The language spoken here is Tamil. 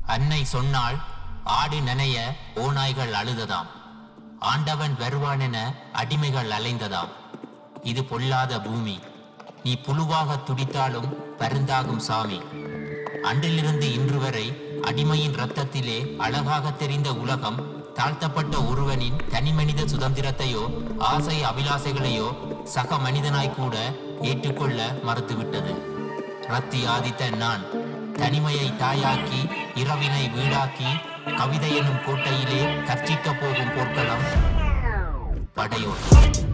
அன்னை சொன்னாள் ஆடு நனைய ஓநாய்கள் அழுததாம் ஆண்டவன் வருவான் என அடிமைகள் அலைந்ததாம் இது பொல்லாத பூமி நீ புழுவாக துடித்தாலும் பருந்தாகும் சாமி அன்றிலிருந்து இன்று வரை அடிமையின் இரத்தத்திலே அழகாக தெரிந்த உலகம் தாழ்த்தப்பட்ட ஒருவனின் தனிமனித சுதந்திரத்தையோ ஆசை அபிலாசைகளையோ சக மனிதனாய் கூட ஏற்றுக்கொள்ள மறுத்துவிட்டது ரத்தி ஆதித்த நான் தனிமையை தாயாக்கி இரவினை வீடாக்கி கவிதை எனும் கோட்டையிலே கற்சிக்கப் போகும் போர்க்களம் படையோட்டம்